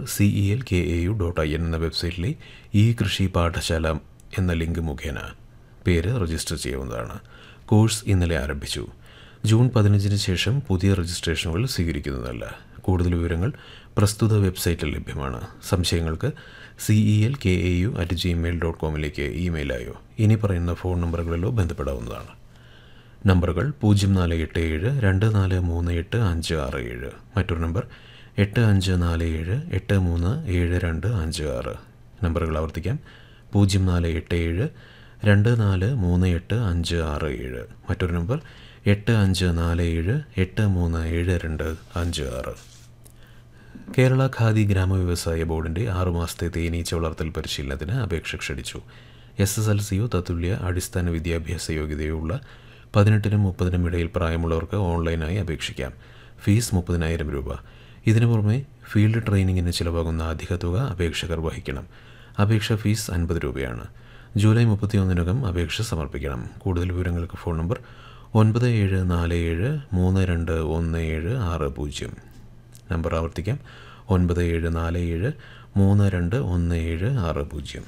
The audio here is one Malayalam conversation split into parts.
C E L K A U dot I N എന്ന വെബ്സൈറ്റിലെ ഈ കൃഷി പാഠശാല എന്ന ലിങ്ക് മുഖേന പേര് രജിസ്റ്റർ ചെയ്യാവുന്നതാണ് കോഴ്സ് ഇന്നലെ ആരംഭിച്ചു ജൂൺ പതിനഞ്ചിന് ശേഷം പുതിയ രജിസ്ട്രേഷനുകൾ സ്വീകരിക്കുന്നതല്ല കൂടുതൽ വിവരങ്ങൾ പ്രസ്തുത വെബ്സൈറ്റിൽ ലഭ്യമാണ് സംശയങ്ങൾക്ക് C E L K A U at Gmail dot കോമിലേക്ക് ഇമെയിലായോ ഇനി പറയുന്ന ഫോൺ നമ്പറുകളിലോ ബന്ധപ്പെടാവുന്നതാണ് നമ്പറുകൾ പൂജ്യം നാല് എട്ട് ഏഴ് രണ്ട് നാല് മൂന്ന് എട്ട് അഞ്ച് ആറ് ഏഴ് മറ്റൊരു നമ്പർ എട്ട് അഞ്ച് നാല് ഏഴ് എട്ട് മൂന്ന് ഏഴ് രണ്ട് അഞ്ച് ആറ് നമ്പറുകൾ ആവർത്തിക്കാം പൂജ്യം നാല് എട്ട് ഏഴ് രണ്ട് നാല് മൂന്ന് എട്ട് അഞ്ച് ആറ് ഏഴ് മറ്റൊരു നമ്പർ എട്ട് അഞ്ച് നാല് ഏഴ് എട്ട് മൂന്ന് ഏഴ് രണ്ട് അഞ്ച് ആറ് കേരള ഖാദി ഗ്രാമ വ്യവസായ ബോർഡിൻ്റെ ആറുമാസത്തെ തേനീച്ച വളർത്തൽ പരിശീലനത്തിന് അപേക്ഷ ക്ഷണിച്ചു എസ് എസ് എൽ സിയോ തത്തുല്യ അടിസ്ഥാന വിദ്യാഭ്യാസ യോഗ്യതയോ ഉള്ള പതിനെട്ടിനും മുപ്പതിനും ഇടയിൽ പ്രായമുള്ളവർക്ക് ഓൺലൈനായി അപേക്ഷിക്കാം ഫീസ് മുപ്പതിനായിരം രൂപ ഇതിനു പുറമെ ഫീൽഡ് ട്രെയിനിങ്ങിന് ചിലവാകുന്ന അധിക തുക അപേക്ഷകർ വഹിക്കണം അപേക്ഷ ഫീസ് അൻപത് രൂപയാണ് ജൂലൈ മുപ്പത്തിയൊന്നിനകം അപേക്ഷ സമർപ്പിക്കണം കൂടുതൽ വിവരങ്ങൾക്ക് ഫോൺ നമ്പർ ഒൻപത് ഏഴ് നാല് ഏഴ് മൂന്ന് രണ്ട് ഒന്ന് ഏഴ് ആറ് പൂജ്യം നമ്പർ ആവർത്തിക്കാം ഒൻപത് ഏഴ് നാല് ഏഴ് മൂന്ന് രണ്ട് ഒന്ന് ഏഴ് ആറ് പൂജ്യം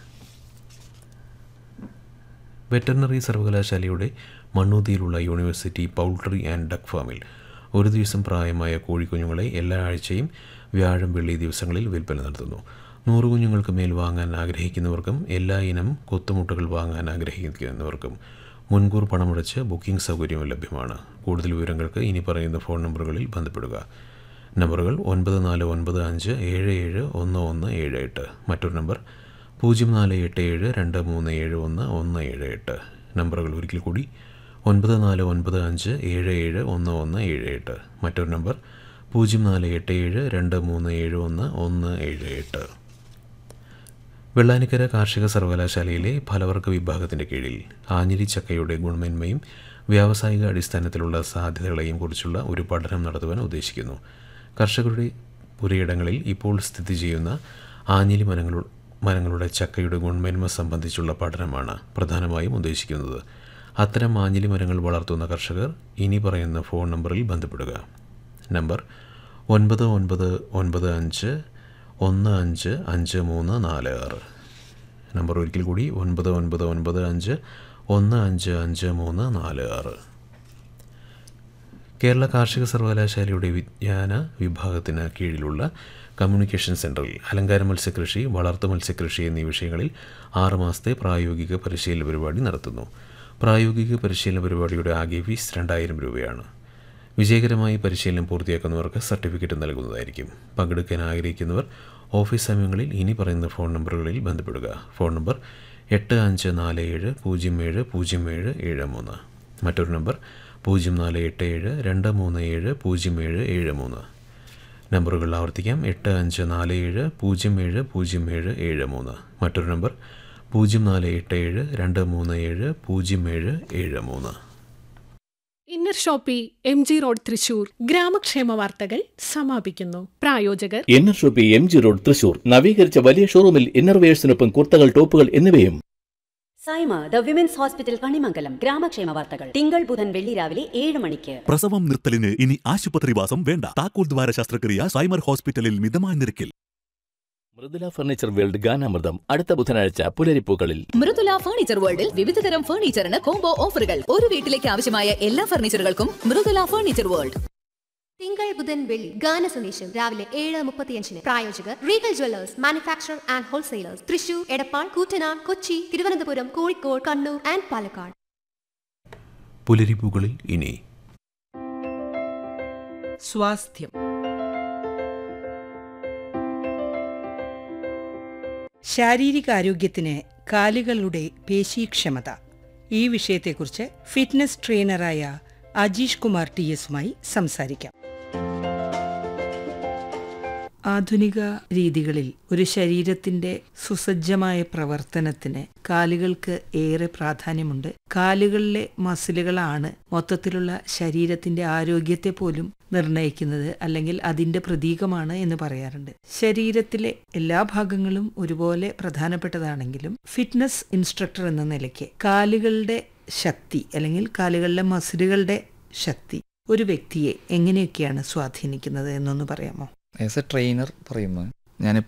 വെറ്ററിനറി സർവകലാശാലയുടെ മണ്ണൂത്തിയിലുള്ള യൂണിവേഴ്സിറ്റി പൗൾട്രി ആൻഡ് ഡക്ക് ഫാമിൽ ഒരു ദിവസം പ്രായമായ കോഴിക്കുഞ്ഞുങ്ങളെ എല്ലാ ആഴ്ചയും വ്യാഴം വെള്ളി ദിവസങ്ങളിൽ വിൽപ്പന നടത്തുന്നു നൂറ് കുഞ്ഞുങ്ങൾക്ക് മേൽ വാങ്ങാൻ ആഗ്രഹിക്കുന്നവർക്കും എല്ലാ ഇനം കൊത്തുമുട്ടകൾ വാങ്ങാൻ ആഗ്രഹിക്കുന്നവർക്കും മുൻകൂർ പണമടച്ച് ബുക്കിംഗ് സൗകര്യവും ലഭ്യമാണ് കൂടുതൽ വിവരങ്ങൾക്ക് ഇനി പറയുന്ന ഫോൺ നമ്പറുകളിൽ ബന്ധപ്പെടുക നമ്പറുകൾ ഒൻപത് നാല് ഒൻപത് അഞ്ച് ഏഴ് ഏഴ് ഒന്ന് ഒന്ന് ഏഴ് എട്ട് മറ്റൊരു നമ്പർ പൂജ്യം നാല് എട്ട് ഏഴ് രണ്ട് മൂന്ന് ഏഴ് ഒന്ന് ഒന്ന് ഏഴ് എട്ട് നമ്പറുകൾ ഒരിക്കൽ കൂടി ഒൻപത് നാല് ഒൻപത് അഞ്ച് ഏഴ് ഏഴ് ഒന്ന് ഒന്ന് ഏഴ് എട്ട് മറ്റൊരു നമ്പർ പൂജ്യം നാല് എട്ട് ഏഴ് രണ്ട് മൂന്ന് ഏഴ് ഒന്ന് ഒന്ന് ഏഴ് എട്ട് വെള്ളാനിക്കര കാർഷിക സർവകലാശാലയിലെ ഫലവർഗ വിഭാഗത്തിൻ്റെ കീഴിൽ ആഞ്ഞിലി ചക്കയുടെ ഗുണമേന്മയും വ്യാവസായിക അടിസ്ഥാനത്തിലുള്ള സാധ്യതകളെയും കുറിച്ചുള്ള ഒരു പഠനം നടത്തുവാൻ ഉദ്ദേശിക്കുന്നു കർഷകരുടെ പുരയിടങ്ങളിൽ ഇപ്പോൾ സ്ഥിതി ചെയ്യുന്ന ആഞ്ഞിലി മരങ്ങളു മരങ്ങളുടെ ചക്കയുടെ ഗുണമേന്മ സംബന്ധിച്ചുള്ള പഠനമാണ് പ്രധാനമായും ഉദ്ദേശിക്കുന്നത് അത്തരം ആഞ്ഞിലി മരങ്ങൾ വളർത്തുന്ന കർഷകർ ഇനി പറയുന്ന ഫോൺ നമ്പറിൽ ബന്ധപ്പെടുക നമ്പർ ഒൻപത് ഒൻപത് ഒൻപത് അഞ്ച് ഒന്ന് അഞ്ച് അഞ്ച് മൂന്ന് നാല് ആറ് നമ്പർ ഒരിക്കൽ കൂടി ഒൻപത് ഒൻപത് ഒൻപത് അഞ്ച് ഒന്ന് അഞ്ച് അഞ്ച് മൂന്ന് നാല് ആറ് കേരള കാർഷിക സർവകലാശാലയുടെ വിജ്ഞാന വിഭാഗത്തിന് കീഴിലുള്ള കമ്മ്യൂണിക്കേഷൻ സെൻറ്ററിൽ അലങ്കാര മത്സ്യകൃഷി വളർത്തു മത്സ്യകൃഷി എന്നീ വിഷയങ്ങളിൽ ആറ് മാസത്തെ പ്രായോഗിക പരിശീലന പരിപാടി നടത്തുന്നു പ്രായോഗിക പരിശീലന പരിപാടിയുടെ ആകെ ഫീസ് രണ്ടായിരം രൂപയാണ് വിജയകരമായി പരിശീലനം പൂർത്തിയാക്കുന്നവർക്ക് സർട്ടിഫിക്കറ്റ് നൽകുന്നതായിരിക്കും പങ്കെടുക്കാൻ ആഗ്രഹിക്കുന്നവർ ഓഫീസ് സമയങ്ങളിൽ ഇനി പറയുന്ന ഫോൺ നമ്പറുകളിൽ ബന്ധപ്പെടുക ഫോൺ നമ്പർ എട്ട് അഞ്ച് നാല് ഏഴ് പൂജ്യം ഏഴ് പൂജ്യം ഏഴ് ഏഴ് മൂന്ന് മറ്റൊരു നമ്പർ പൂജ്യം നാല് എട്ട് ഏഴ് രണ്ട് മൂന്ന് ഏഴ് പൂജ്യം ഏഴ് ഏഴ് മൂന്ന് നമ്പറുകൾ ആവർത്തിക്കാം എട്ട് അഞ്ച് നാല് ഏഴ് പൂജ്യം ഏഴ് പൂജ്യം ഏഴ് ഏഴ് മൂന്ന് മറ്റൊരു നമ്പർ പൂജ്യം നാല് എട്ട് ഏഴ് രണ്ട് മൂന്ന് ഏഴ് പൂജ്യം ഏഴ് ഏഴ് മൂന്ന് Inner Shoppy M G Road Thrissur ഗ്രാമക്ഷേമ വാർത്തകൾ സമാപിക്കുന്നു പ്രായോജകർ Inner Shoppy M G Road Thrissur നവീകരിച്ച വലിയ ഷോറൂമിൽ ഇന്നർവെയേഴ്സിനൊപ്പം കുർത്തകൾ ടോപ്പുകൾ എന്നിവയും Saima the women's hospital Kanimangalam ഗ്രാമക്ഷേമ വാർത്തകൾ തിങ്കൾ ബുധൻ വെള്ളി രാവിലെ ഏഴ് മണിക്ക് പ്രസവം നിർത്തലിന് ഇനി ആശുപത്രിവാസം വേണ്ട താക്കോൽ ദ്വാര ശസ്ത്രക്രിയ സൈമർ ഹോസ്പിറ്റലിൽ മിതമായ നിരക്കിൽ മൃദുല ഫർണിച്ചർ വേൾഡ് ഗാനാമൃതം അടുത്ത ബുധനാഴ്ച പുലരിപ്പൂക്കളിൽ മൃദുല ഫർണിച്ചർ വേൾഡിൽ വിവിധതരം ഫർണിച്ചറിന് കോംബോ ഓഫറുകൾ ഒരു വീട്ടിലേക്ക് ആവശ്യമായ എല്ലാ ഫർണിച്ചറുകൾക്കും മൃദുല ഫർണിച്ചർ വേൾഡ് തിങ്കൾ ബുധൻ വെള്ളി ഗാന സന്ദേശം രാവിലെ ഏഴ് മുപ്പത്തിയഞ്ചിന് പ്രായോജകർ Regal Jewellers manufacture and wholesalers Thrissur Edappal Koottanad Kochi Thiruvananthapuram Kozhikode Kannur and Palakkad പുലരിപ്പുകളിൽ ഇനി സ്വാസ്ഥ്യം ശാരീരികാരോഗ്യത്തിന് കാലുകളുടെ പേശീക്ഷമത ഈ വിഷയത്തെക്കുറിച്ച് ഫിറ്റ്നസ് ട്രെയിനറായ അജീഷ് കുമാർ ടി എസുമായി സംസാരിക്കാം ആധുനിക രീതികളിൽ ഒരു ശരീരത്തിന്റെ സുസജ്ജമായ പ്രവർത്തനത്തിന് കാലുകൾക്ക് ഏറെ പ്രാധാന്യമുണ്ട് കാലുകളിലെ മസിലുകളാണ് മൊത്തത്തിലുള്ള ശരീരത്തിന്റെ ആരോഗ്യത്തെ പോലും നിർണയിക്കുന്നത് അല്ലെങ്കിൽ അതിന്റെ പ്രതീകമാണ് എന്ന് പറയാറുണ്ട് ശരീരത്തിലെ എല്ലാ ഭാഗങ്ങളും ഒരുപോലെ പ്രധാനപ്പെട്ടതാണെങ്കിലും ഫിറ്റ്നസ് ഇൻസ്ട്രക്ടർ എന്ന നിലയ്ക്ക് കാലുകളുടെ ശക്തി അല്ലെങ്കിൽ കാലുകളിലെ മസിലുകളുടെ ശക്തി ഒരു വ്യക്തിയെ എങ്ങനെയൊക്കെയാണ് സ്വാധീനിക്കുന്നത് എന്നൊന്ന് പറയാമോ ആസ് എ ട്രെയിനർ പറയുമ്പോൾ ഞാൻ